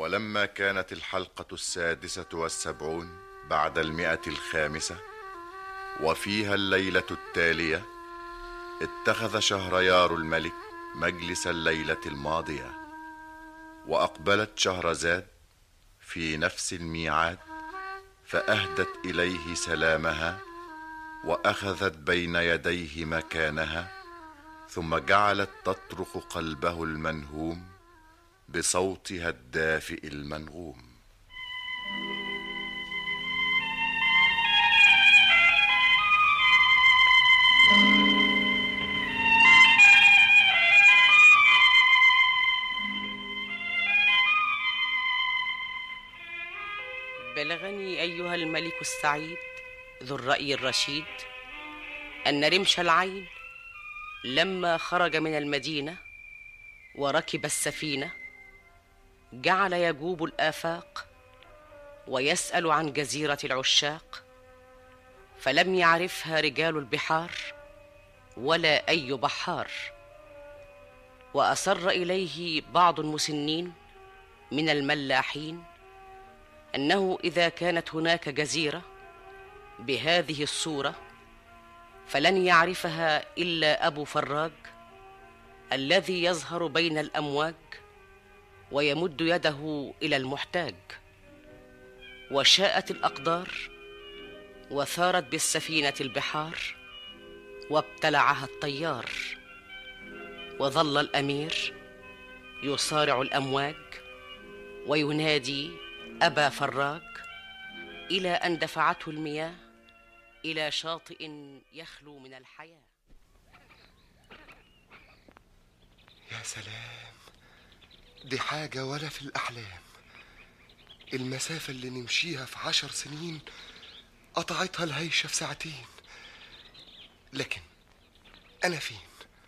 ولما كانت الحلقة السادسة والسبعون بعد المئة الخامسة وفيها الليلة التالية اتخذ شهريار الملك مجلس الليلة الماضية وأقبلت شهرزاد في نفس الميعاد فأهدت إليه سلامها وأخذت بين يديه مكانها ثم جعلت تطرق قلبه المنهوم بصوتها الدافئ المنغوم بلغني ايها الملك السعيد ذو الراي الرشيد ان رمش العين لما خرج من المدينه وركب السفينه جعل يجوب الافاق ويسال عن جزيره العشاق فلم يعرفها رجال البحار ولا اي بحار واصر اليه بعض المسنين من الملاحين انه اذا كانت هناك جزيره بهذه الصوره فلن يعرفها الا ابو فراج الذي يظهر بين الامواج ويمد يده الى المحتاج وشاءت الاقدار وثارت بالسفينه البحار وابتلعها الطيار وظل الامير يصارع الامواج وينادي ابا فراج الى ان دفعته المياه الى شاطئ يخلو من الحياه يا سلام دي حاجة ولا في الأحلام المسافة اللي نمشيها في عشر سنين قطعتها الهيشة في ساعتين لكن أنا فين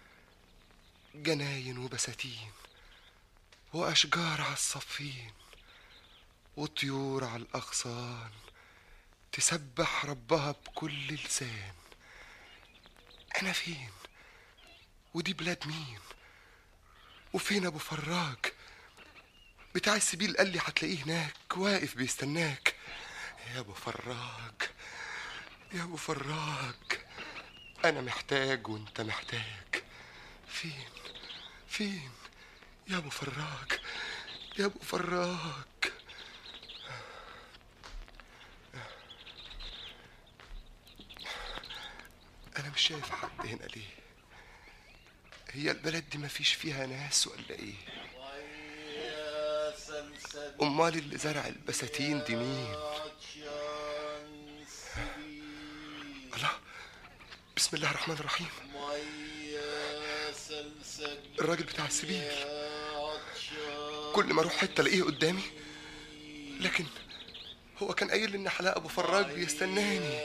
جناين وبساتين وأشجار على الصفين وطيور على الأغصان تسبح ربها بكل لسان أنا فين ودي بلاد مين وفين أبو فراج بتاع السبيل قال لي هتلاقيه هناك واقف بيستناك يا أبو فراج يا أبو فراج أنا محتاج وأنت محتاج فين فين يا أبو فراج يا أبو فراج أنا مش شايف حد هنا ليه هي البلد دي مفيش فيها ناس ولا إيه أمال اللي زرع البساتين دي مين الله بسم الله الرحمن الرحيم الراجل بتاع السبيل كل ما اروح حته الاقيه قدامي لكن هو كان قايل لي ان حلاق ابو فراج بيستناني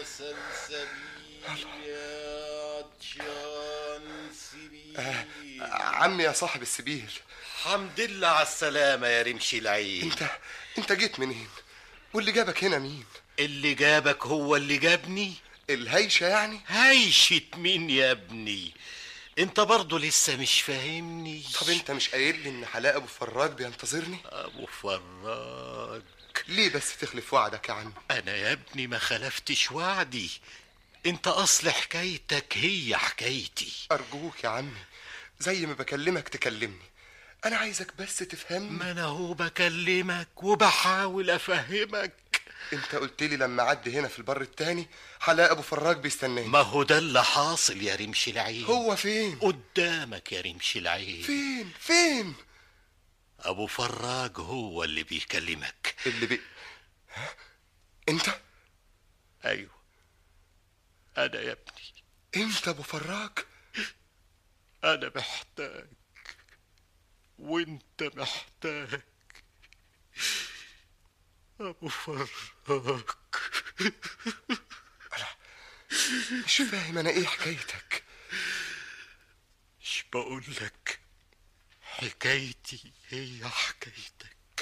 آه عمي يا صاحب السبيل حمد لله على السلامة يا رمشي العين انت انت جيت منين واللي جابك هنا مين اللي جابك هو اللي جابني الهيشه يعني هيشة مين يا ابني انت برضه لسه مش فاهمني طب انت مش قايل لي ان حلاق ابو فراج بينتظرني ابو فراج ليه بس تخلف وعدك يا عم انا يا ابني ما خلفتش وعدي انت اصل حكايتك هي حكايتي ارجوك يا عمي زي ما بكلمك تكلمني انا عايزك بس تفهمني ما انا هو بكلمك وبحاول افهمك انت قلت لي لما عدي هنا في البر التاني حلاق ابو فراج بيستناني ما هو ده اللي حاصل يا رمش العين هو فين قدامك يا رمش العين فين فين ابو فراج هو اللي بيكلمك اللي بي ها؟ انت ايوه انا يا ابني انت ابو فراج انا محتاج وانت محتاج ابو فراج مش فاهم انا ايه حكايتك مش بقول لك حكايتي هي حكايتك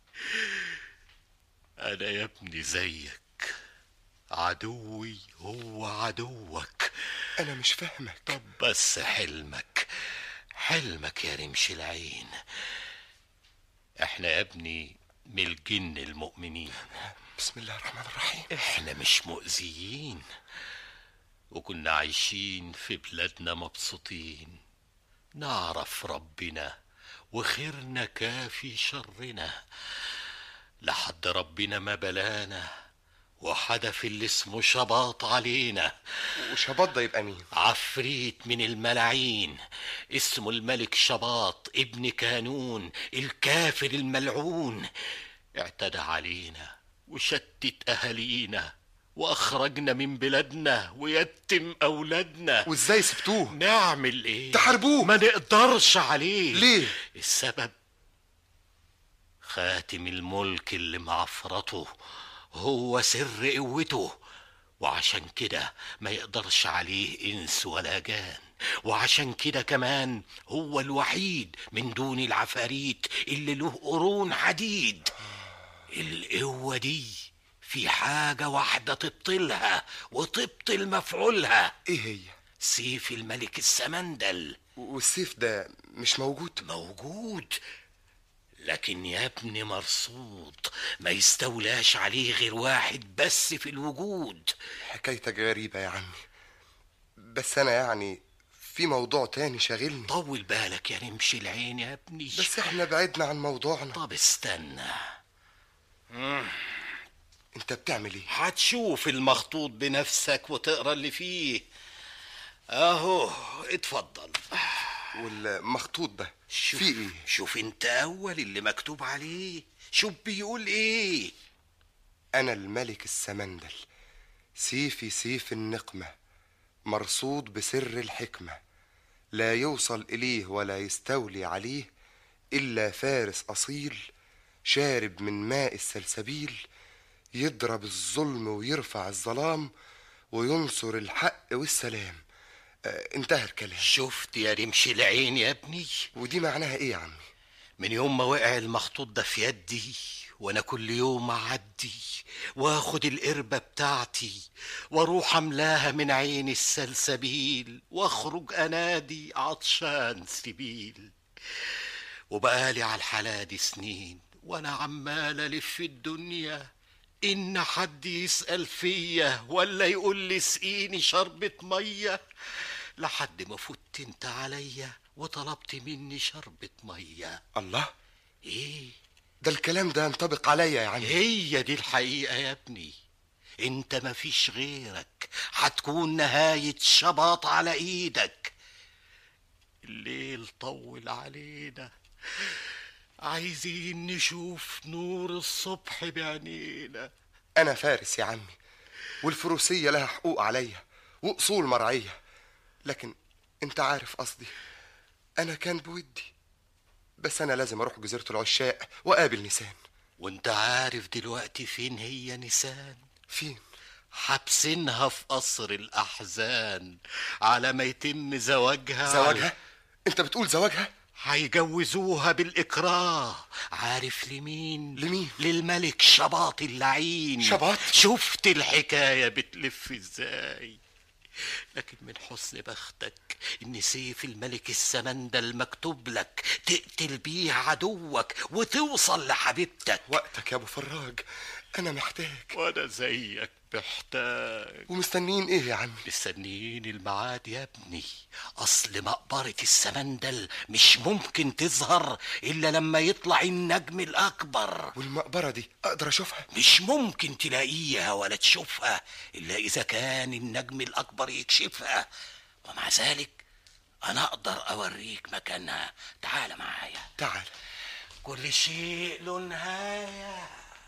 انا يا ابني زيك عدوي هو عدوك انا مش فاهمك طب بس حلمك حلمك يا رمش العين احنا يا ابني من الجن المؤمنين بسم الله الرحمن الرحيم احنا مش مؤذيين وكنا عايشين في بلادنا مبسوطين نعرف ربنا وخيرنا كافي شرنا لحد ربنا ما بلانا وحدف اللي اسمه شباط علينا وشباط ده يبقى مين عفريت من الملاعين اسمه الملك شباط ابن كانون الكافر الملعون اعتدى علينا وشتت اهالينا واخرجنا من بلادنا ويتم اولادنا وازاي سبتوه نعمل ايه تحاربوه. ما نقدرش عليه ليه السبب خاتم الملك اللي معفرته هو سر قوته وعشان كده ما يقدرش عليه انس ولا جان وعشان كده كمان هو الوحيد من دون العفاريت اللي له قرون حديد القوة دي في حاجة واحدة تبطلها وتبطل مفعولها ايه هي سيف الملك السمندل والسيف ده مش موجود موجود لكن يا ابني مرصود ما يستولاش عليه غير واحد بس في الوجود حكايتك غريبة يا عمي بس أنا يعني في موضوع تاني شاغلني طول بالك يا رمش العين يا ابني بس احنا بعدنا عن موضوعنا طب استنى انت بتعمل ايه هتشوف المخطوط بنفسك وتقرا اللي فيه اهو اتفضل والمخطوط ده شوف في ايه شوف انت اول اللي مكتوب عليه شوف بيقول ايه أنا الملك السمندل سيفي سيف النقمة مرصود بسر الحكمة لا يوصل إليه ولا يستولي عليه إلا فارس أصيل شارب من ماء السلسبيل يضرب الظلم ويرفع الظلام وينصر الحق والسلام آه انتهى الكلام شفت يا رمش العين يا ابني ودي معناها ايه يا عمي من يوم ما وقع المخطوط ده في يدي وانا كل يوم اعدي واخد القربة بتاعتي واروح املاها من عين السلسبيل واخرج انادي عطشان سبيل وبقالي على الحلا دي سنين وانا عمال الف الدنيا ان حد يسأل فيا ولا يقول لي سقيني شربة مية لحد ما فت انت عليا وطلبت مني شربة مية الله ايه ده الكلام ده ينطبق عليا يا عمي هي دي الحقيقة يا ابني انت مفيش غيرك هتكون نهاية شباط على ايدك الليل طول علينا عايزين نشوف نور الصبح بعينينا أنا فارس يا عمي والفروسية لها حقوق عليا وأصول مرعية لكن أنت عارف قصدي أنا كان بودي بس أنا لازم أروح جزيرة العشاق وأقابل نسان وانت عارف دلوقتي فين هي نسان فين؟ حابسينها في قصر الأحزان على ما يتم زواجها زواجها؟ أنت بتقول زواجها؟ هيجوزوها بالإكراه عارف لمين؟ لمين؟ للملك شباط اللعين شباط؟ شفت الحكاية بتلف ازاي لكن من حسن بختك ان سيف الملك السمندل مكتوب لك تقتل بيه عدوك وتوصل لحبيبتك وقتك يا أبو فراج أنا محتاج وانا زيك محتاج ومستنيين إيه يا عمي؟ مستنيين الميعاد يا ابني اصل مقبرة السمندل مش ممكن تظهر الا لما يطلع النجم الاكبر والمقبرة دي أقدر أشوفها؟ مش ممكن تلاقيها ولا تشوفها الا اذا كان النجم الاكبر يكشفها ومع ذلك انا اقدر اوريك مكانها تعال معايا تعال كل شيء له نهايه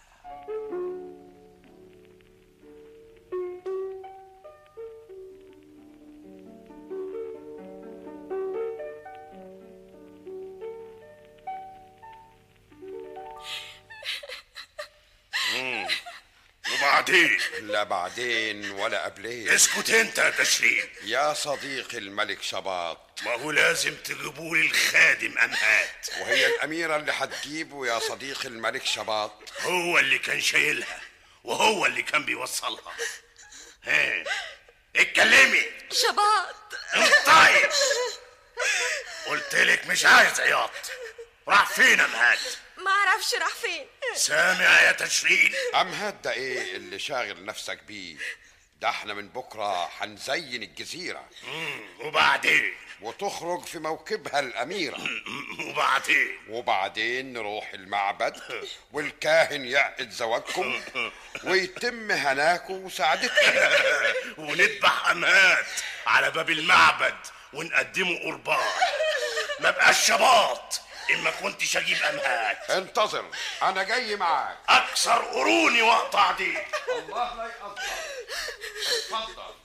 وبعدين لا بعدين ولا قبلين اسكت انت يا تشرين يا صديقي الملك شباط ما هو لازم تجيبوا لي الخادم امهات وهي الأميرة اللي هتجيبه يا صديقي الملك شباط هو اللي كان شايلها وهو اللي كان بيوصلها ها اتكلمي شباط طيب قلت لك مش عايز عياط راح فين امهات ما اعرفش راح فين سامع يا تشرين أمهات ده إيه اللي شاغل نفسك بيه ده احنا من بكرة هنزين الجزيرة وبعدين وتخرج في موكبها الأميرة وبعدين وبعدين نروح المعبد والكاهن يعقد زواجكم ويتم هناكم وسعادتكم ونذبح امهات على باب المعبد ونقدمه قربان ما بقاش شباط اما كنتش اجيب امهات انتظر أنا جاي معاك اكسر قروني واقطع دي الله لا يقدر اتفضل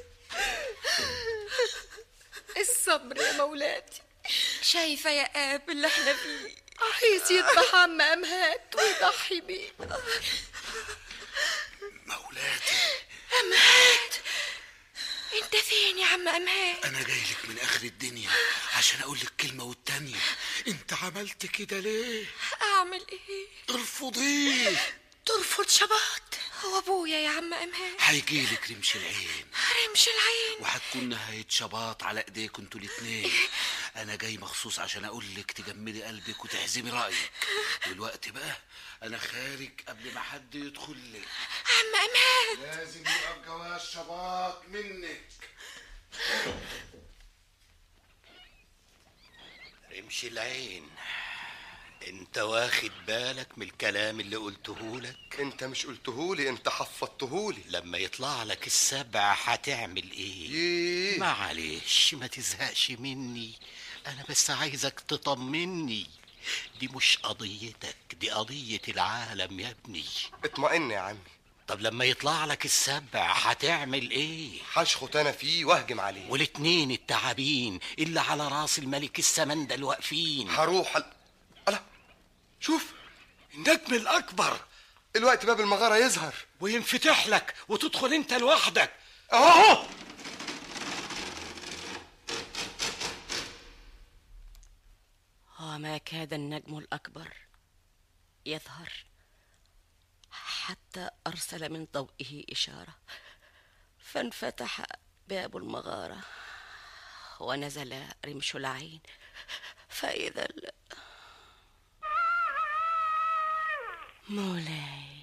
الصبر يا مولاتي شايفة يا آب اللي احنا فيه عايز يذبح عم أمهات ويضحي بيه مولاتي أمهات انت فين يا عم أمهات انا جاي لك من اخر الدنيا عشان اقول لك كلمه والتانيه انت عملت كده ليه أعمل إيه ارفضيه ترفض شباط هو أبويا يا عم أمهات هيجي لك رمش العين رمش العين وهتكون نهايه شباط على ايديكوا انتوا الاتنين انا جاي مخصوص عشان اقول لك تجمدي قلبك وتحزمي رايك والوقت بقى انا خارج قبل ما حد يدخل لك عم أمهات لازم يبقى بجواز شباط منك رمش العين انت واخد بالك من الكلام اللي قلته لك انت مش قلتهولي انت حفظتهولي لما يطلع لك السبع هتعمل ايه ايه معلش ما تزهقش مني انا بس عايزك تطمني دي مش قضيتك دي قضية العالم يا ابني اطمئن يا عمي طب لما يطلع لك السبع هتعمل ايه هشخط انا فيه واهجم عليه والاتنين التعابين اللي على راس الملك السمندل واقفين هروح ال... ألا شوف النجم الاكبر الوقت باب المغارة يظهر وينفتح لك وتدخل انت لوحدك اهو وما كاد النجم الأكبر يظهر حتى أرسل من ضوئه إشارة فانفتح باب المغارة ونزل رمش العين فإذا ال... مولاي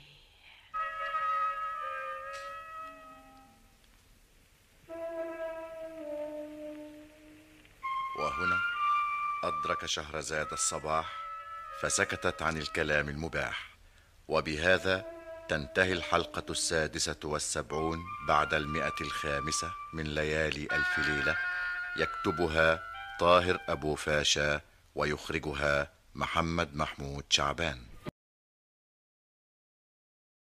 وهنا أدرك شهرزاد الصباح فسكتت عن الكلام المباح وبهذا تنتهي الحلقة السادسة والسبعون بعد المئة الخامسة من ليالي ألف ليلة يكتبها طاهر أبو فاشا ويخرجها محمد محمود شعبان